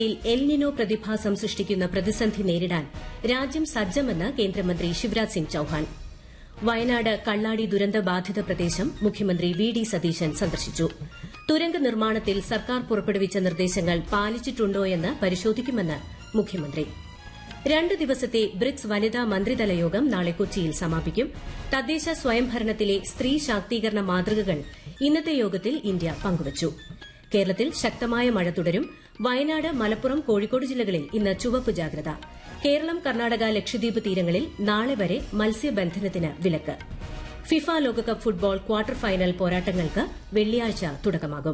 El Niño പ്രതിഭാസം സൃഷ്ടിക്കുന്ന പ്രതിസന്ധി നേരിടാൻ രാജ്യം സജ്ജമെന്ന് കേന്ദ്രമന്ത്രി ശിവരാജ് സിംഗ് ചൌഹാൻ വയനാട് കള്ളാടി ദുരന്ത ബാധിത പ്രദേശം മുഖ്യമന്ത്രി വി ഡി സതീശൻ സന്ദർശിച്ചു തുരങ്ക നിർമ്മാണത്തിൽ സർക്കാർ പുറപ്പെടുവിച്ച നിർദ്ദേശങ്ങൾ പാലിച്ചിട്ടുണ്ടോയെന്ന് പരിശോധിക്കുമെന്ന് മുഖ്യമന്ത്രി രണ്ട് ദിവസത്തെ ബ്രിക്സ് വനിതാ മന്ത്രിതല യോഗം നാളെ കൊച്ചിയിൽ സമാപിക്കും തദ്ദേശ സ്വയംഭരണത്തിലെ സ്ത്രീ ശാക്തീകരണ മാതൃകകൾ ഇന്നത്തെ യോഗത്തിൽ ഇന്ത്യ പങ്കുവച്ചു കേരളത്തിൽ ശക്തമായ മഴ തുടരും വയനാട് മലപ്പുറം കോഴിക്കോട് ജില്ലകളിൽ ഇന്ന് ചുവപ്പ് ജാഗ്രത കേരളം കർണാടക ലക്ഷദ്വീപ് തീരങ്ങളിൽ നാളെ വരെ മത്സ്യബന്ധനത്തിന് വിലക്ക് ഫിഫ ലോകകപ്പ് ഫുട്ബോൾ ക്വാർട്ടർ ഫൈനൽ പോരാട്ടങ്ങൾക്ക് വെള്ളിയാഴ്ച തുടക്കമാകും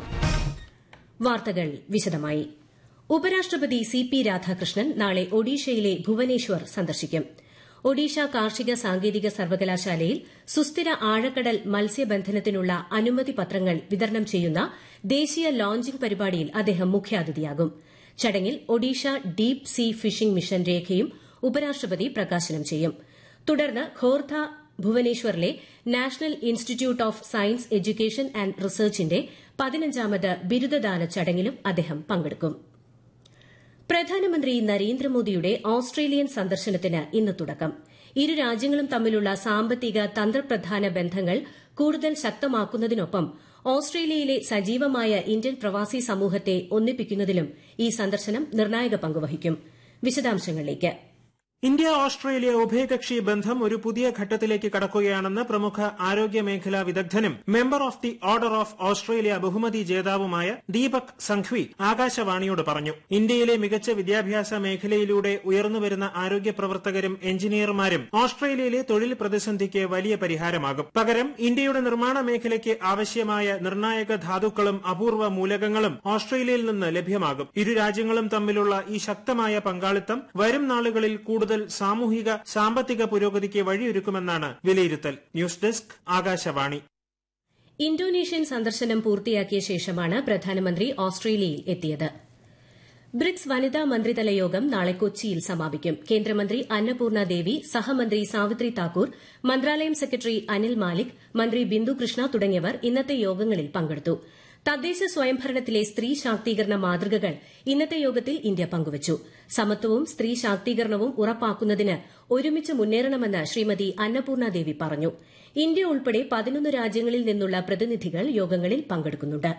വാർത്തകൾ വിശദമായി ഉപരാഷ്ട്രപതി സി പി രാധാകൃഷ്ണൻ നാളെ ഒഡീഷയിലെ ഭുവനേശ്വർ സന്ദർശിക്കും ഒഡീഷ കാർഷിക സാങ്കേതിക സർവകലാശാലയിൽ സുസ്ഥിര ആഴക്കടൽ മത്സ്യബന്ധനത്തിനുള്ള അനുമതി പത്രങ്ങൾ വിതരണം ചെയ്യുന്ന ദേശീയ ലോഞ്ചിംഗ് പരിപാടിയിൽ അദ്ദേഹം മുഖ്യാതിഥിയാകും ചടങ്ങിൽ Odisha deep sea fishing mission രേഖയും ഉപരാഷ്ട്രപതി പ്രകാശനം ചെയ്യും തുടർന്ന് ഖോർധ ഭുവനേശ്വറിലെ national institute of science education and റിസർച്ചിന്റെ പതിനഞ്ചാമത് ബിരുദദാന ചടങ്ങിലും അദ്ദേഹം പങ്കെടുക്കും പ്രധാനമന്ത്രി നരേന്ദ്രമോദിയുടെ ഓസ്ട്രേലിയൻ സന്ദർശനത്തിന് ഇന്ന് തുടക്കം ഇരു രാജ്യങ്ങളും തമ്മിലുള്ള സാമ്പത്തിക തന്ത്രപ്രധാന ബന്ധങ്ങൾ കൂടുതൽ ശക്തമാക്കുന്നതിനൊപ്പം ഓസ്ട്രേലിയയിലെ സജീവമായ ഇന്ത്യൻ പ്രവാസി സമൂഹത്തെ ഒന്നിപ്പിക്കുന്നതിലും ഈ സന്ദർശനം നിർണായക പങ്കുവഹിക്കും വിശദാംശങ്ങളിലേക്ക് ഇന്ത്യ ഓസ്ട്രേലിയ ഉഭയകക്ഷി ബന്ധം ഒരു പുതിയ ഘട്ടത്തിലേക്ക് കടക്കുകയാണെന്ന് പ്രമുഖ ആരോഗ്യ മേഖലാ വിദഗ്ധനും member of the order of Australia ബഹുമതി ജേതാവുമായ ദീപക് സംഘ്വി ആകാശവാണിയോട് പറഞ്ഞു ഇന്ത്യയിലെ മികച്ച വിദ്യാഭ്യാസ മേഖലയിലൂടെ ഉയർന്നുവരുന്ന ആരോഗ്യ പ്രവർത്തകരും എഞ്ചിനീയർമാരും ഓസ്ട്രേലിയയിലെ തൊഴിൽ പ്രതിസന്ധിക്ക് വലിയ പരിഹാരമാകും പകരം ഇന്ത്യയുടെ നിർമ്മാണ മേഖലയ്ക്ക് ആവശ്യമായ നിർണായക ധാതുക്കളും അപൂർവ മൂലകങ്ങളും ഓസ്ട്രേലിയയിൽ നിന്ന് ലഭ്യമാകും ഇരു രാജ്യങ്ങളും തമ്മിലുള്ള ഈ ശക്തമായ പങ്കാളിത്തം വരും നാളുകളിൽ കൂടുതൽ കൂടുതൽ സാമൂഹിക സാമ്പത്തിക പുരോഗതിക്ക് വഴിയൊരുക്കുമെന്നാണ് വിലയിരുത്തൽ ന്യൂസ് ഡെസ്ക് ആകാശവാണി ഇന്തോനേഷ്യൻ സന്ദർശനം പൂർത്തിയാക്കിയ ശേഷമാണ് പ്രധാനമന്ത്രി ഓസ്ട്രേലിയയിൽ എത്തിയത് ബ്രിക്സ് വനിതാ മന്ത്രിതല യോഗം നാളെ കൊച്ചിയിൽ സമാപിക്കും കേന്ദ്രമന്ത്രി അന്നപൂർണ ദേവി സഹമന്ത്രി സാവിത്രി താക്കൂർ മന്ത്രാലയം സെക്രട്ടറി അനിൽ മാലിക് മന്ത്രി ബിന്ദു കൃഷ്ണ തുടങ്ങിയവർ ഇന്നത്തെ യോഗങ്ങളിൽ പങ്കെടുത്തു തദ്ദേശ സ്വയംഭരണത്തിലെ സ്ത്രീ ശാക്തീകരണ മാതൃകകൾ ഇന്നത്തെ യോഗത്തിൽ ഇന്ത്യ പങ്കുവച്ചു സമത്വവും സ്ത്രീ ശാക്തീകരണവും ഉറപ്പാക്കുന്നതിന് ഒരുമിച്ച് മുന്നേറണമെന്ന് ശ്രീമതി അന്നപൂർണ ദേവി പറഞ്ഞു ഇന്ത്യ ഉൾപ്പെടെ പതിനൊന്ന് രാജ്യങ്ങളിൽ നിന്നുള്ള പ്രതിനിധികൾ യോഗങ്ങളിൽ പങ്കെടുക്കുന്നുണ്ട്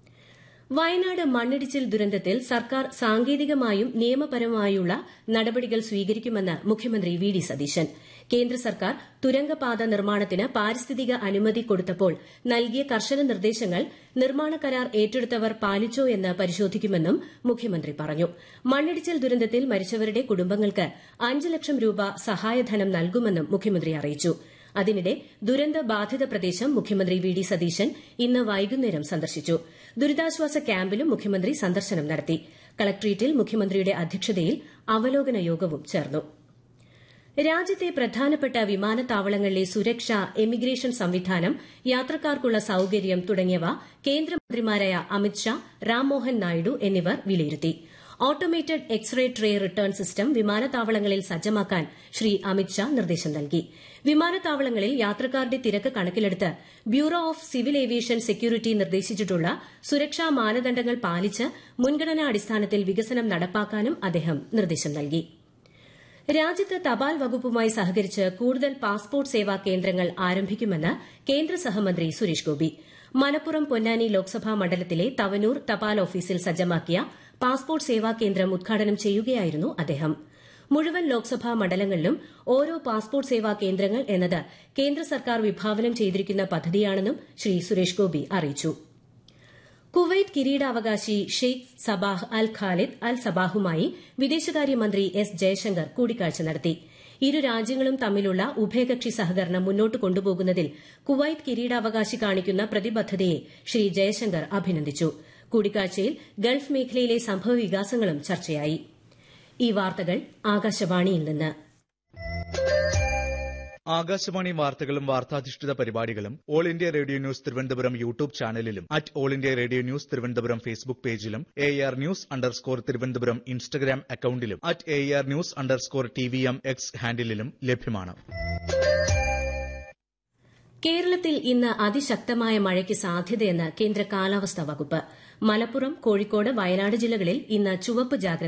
വയനാട് മണ്ണിടിച്ചിൽ ദുരന്തത്തിൽ സർക്കാർ സാങ്കേതികമായും നിയമപരമായുള്ള നടപടികൾ സ്വീകരിക്കുമെന്ന് മുഖ്യമന്ത്രി വി ഡി സതീശൻ കേന്ദ്ര സർക്കാർ തുരങ്കപാത നിർമ്മാണത്തിന് പാരിസ്ഥിതിക അനുമതി കൊടുത്തപ്പോൾ നൽകിയ കർശന നിർദ്ദേശങ്ങൾ നിർമ്മാണ കരാർ ഏറ്റെടുത്തവർ പാലിച്ചോ എന്ന് പരിശോധിക്കുമെന്നും മുഖ്യമന്ത്രി പറഞ്ഞു മണ്ണിടിച്ചിൽ ദുരന്തത്തിൽ മരിച്ചവരുടെ കുടുംബങ്ങൾക്ക് അഞ്ച് ലക്ഷം രൂപ സഹായധനം നൽകുമെന്നും മുഖ്യമന്ത്രി അറിയിച്ചു അതിനിടെ ദുരന്ത ബാധിത പ്രദേശം മുഖ്യമന്ത്രി വി ഡി സതീശൻ ഇന്ന് വൈകുന്നേരം സന്ദർശിച്ചു ദുരിതാശ്വാസ ക്യാമ്പിലും മുഖ്യമന്ത്രി സന്ദർശനം നടത്തി കളക്ട്രേറ്റിൽ മുഖ്യമന്ത്രിയുടെ അധ്യക്ഷതയിൽ അവലോകന യോഗവും ചേർന്നു രാജ്യത്തെ പ്രധാനപ്പെട്ട വിമാനത്താവളങ്ങളിലെ സുരക്ഷ എമിഗ്രേഷൻ സംവിധാനം യാത്രക്കാർക്കുള്ള സൌകര്യം തുടങ്ങിയവ കേന്ദ്രമന്ത്രിമാരായ അമിത്ഷാ റാംമോഹൻ നായിഡു എന്നിവർ വിലയിരുത്തി automated X-ray tray return system വിമാനത്താവളങ്ങളിൽ സജ്ജമാക്കാൻ ശ്രീ അമിത്ഷാ നിർദ്ദേശം നൽകി വിമാനത്താവളങ്ങളിൽ യാത്രക്കാരുടെ തിരക്ക് കണക്കിലെടുത്ത് bureau of civil aviation security നിർദ്ദേശിച്ചിട്ടുള്ള സുരക്ഷാ മാനദണ്ഡങ്ങൾ പാലിച്ച് മുൻഗണനാ അടിസ്ഥാനത്തിൽ വികസനം നടപ്പാക്കാനും അദ്ദേഹം നിർദ്ദേശം നൽകി രാജ്യത്ത് തപാൽ വകുപ്പുമായി സഹകരിച്ച് കൂടുതൽ പാസ്പോർട്ട് സേവാ കേന്ദ്രങ്ങൾ ആരംഭിക്കുമെന്ന് കേന്ദ്ര സഹമന്ത്രി സുരേഷ് ഗോപി മലപ്പുറം പൊന്നാനി ലോക്സഭാ മണ്ഡലത്തിലെ തവനൂർ തപാൽ ഓഫീസിൽ സജ്ജമാക്കിയ പാസ്പോർട്ട് സേവാ കേന്ദ്രം ഉദ്ഘാടനം ചെയ്യുകയായിരുന്നു അദ്ദേഹം മുഴുവൻ ലോക്സഭാ മണ്ഡലങ്ങളിലും ഓരോ പാസ്പോർട്ട് സേവാ കേന്ദ്രങ്ങൾ എന്നത് കേന്ദ്ര സർക്കാർ വിഭാവനം ചെയ്തിരിക്കുന്ന പദ്ധതിയാണെന്നും ശ്രീ സുരേഷ് ഗോപി അറിയിച്ചു കുവൈറ്റ് കിരീടാവകാശി Sheikh Sabah Al Khalid Al സബാഹുമായി വിദേശകാര്യമന്ത്രി എസ് ജയശങ്കർ കൂടിക്കാഴ്ച നടത്തി ഇരു രാജ്യങ്ങളും തമ്മിലുള്ള ഉഭയകക്ഷി സഹകരണം മുന്നോട്ട് കൊണ്ടുപോകുന്നതിൽ കുവൈറ്റ് കിരീടാവകാശി കാണിക്കുന്ന പ്രതിബദ്ധതയെ ശ്രീ ജയശങ്കർ അഭിനന്ദിച്ചു കൂടിക്കാഴ്ചയിൽ ഗൾഫ് മേഖലയിലെ സംഭവവികാസങ്ങളും ചർച്ചയായി ഈ വാർത്തകൾ ആകാശവാണിയിൽ നിന്ന് ആകാശവാണി വാർത്തകളും വാർത്താധിഷ്ഠിത പരിപാടികളും All India Radio News Thiruvananthapuram YouTube ചാനലിലും at All India Radio News Thiruvananthapuram Facebook പേജിലും A R news underscore Thiruvananthapuram Instagram അക്കൌണ്ടിലും at A R news underscore T V M X ഹാൻഡിലും ലഭ്യമാണ് കേരളത്തിൽ ഇന്ന് അതിശക്തമായ മഴയ്ക്ക് സാധ്യതയെന്ന് കേന്ദ്ര കാലാവസ്ഥാ വകുപ്പ് മലപ്പുറം കോഴിക്കോട് വയനാട് ജില്ലകളിൽ ഇന്ന് ചുവപ്പ് ജാഗ്രത